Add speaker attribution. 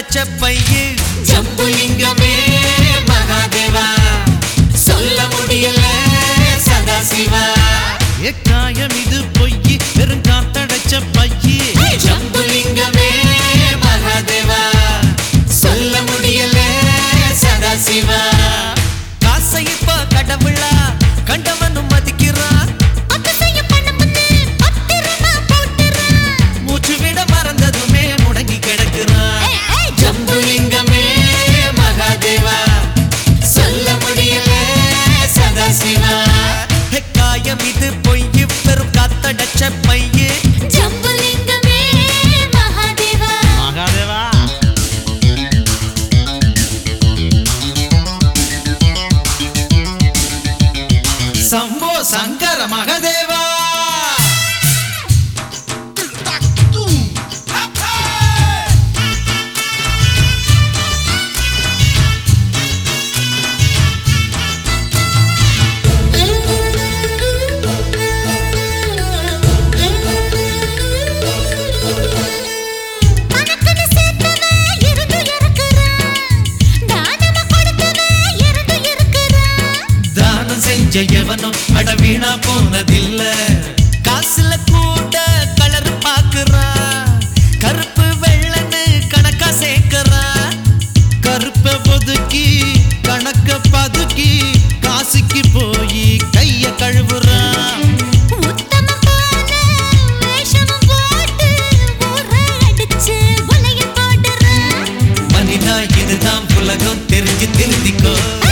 Speaker 1: காத்தடைச்ச பையே
Speaker 2: ஜம்புலிங்கமே மகாதேவா சொல்ல முடியல சதாசிவா
Speaker 1: எக்காயம் இது பொய்யி வெறும் காத்தடைச்ச பையே
Speaker 2: ஜம்புலிங்கமே மகாதேவா சொல்ல முடியல சதாசிவா
Speaker 1: காசை இப்ப கடவுளா கண்டவனும் மதிக்கிறான் மூச்சு விட மறந்ததுமே முடங்கி கிடக்கிறான்
Speaker 2: ஜம்புலிங்கமே மகாதேவா சொல்ல முடியல சதாசிவா
Speaker 1: எக்காயம் இது பொய்யி வெறும் காத்தடைச்ச பையே
Speaker 3: ஜம்புலிங்கமே மகாதேவா
Speaker 1: மகாதேவா சம்போ சங்கர மகதேவா
Speaker 3: கணக்குன்னு சேர்த்தவன் இருந்து இறக்குறான். தானமா கொடுத்தவன் இருந்து இருக்கிறான்.
Speaker 1: தானம் செஞ்ச எவனும் அட வீணா போனதில்ல காசுல கூட கலர் பாக்குறா கருப்பு வெள்ளன்னு கணக்கா சேர்க்கிறா கருப்பை ஒதுக்கி கணக்க பதுக்கி காசுக்கு போய் கைய கழுவுறா
Speaker 3: உத்தமம் போல வேஷமும் போட்டு ஊரை அடிச்சு உலைய போடுறான்.
Speaker 1: மனிதா இதுதான் உலகம் தெரிஞ்சு திருந்திக்கோ